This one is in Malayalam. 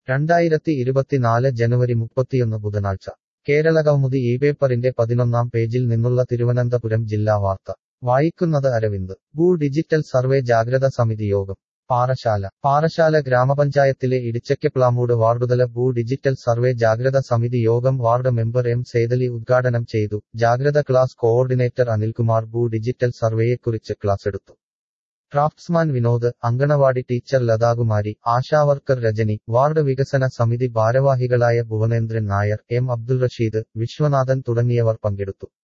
രണ്ടായിരത്തി ഇരുപത്തിനാല് ജനുവരി മുപ്പത്തിയൊന്ന് ബുധനാഴ്ച കേരളകൗമുദി ഈ പേപ്പറിന്റെ പതിനൊന്നാം പേജിൽ നിന്നുള്ള തിരുവനന്തപുരം ജില്ലാ വാർത്ത വായിക്കുന്നത് അരവിന്ദ് ഭൂ ഡിജിറ്റൽ സർവേ ജാഗ്രത സമിതി യോഗം പാറശാല പാറശാല ഗ്രാമപഞ്ചായത്തിലെ ഇടിച്ചക്കപ്ലാമൂട് വാർഡുതല ഭൂ ഡിജിറ്റൽ സർവേ ജാഗ്രത സമിതി യോഗം വാർഡ് മെമ്പർ എം സേതലി ഉദ്ഘാടനം ചെയ്തു ജാഗ്രത ക്ലാസ് കോഓർഡിനേറ്റർ അനിൽകുമാർ ഭൂ ഡിജിറ്റൽ സർവേയെക്കുറിച്ച് ക്ലാസ് എടുത്തു craftsman Vinod anganwadi teacher Lathakumari ASHA worker Rajani ward വികസന സമിതി ഭാരവാഹികളായ ഭുവനേന്ദ്രൻ നായർ എം അബ്ദുൾ റഷീദ് വിശ്വനാഥൻ തുടങ്ങിയവർ പങ്കെടുത്തു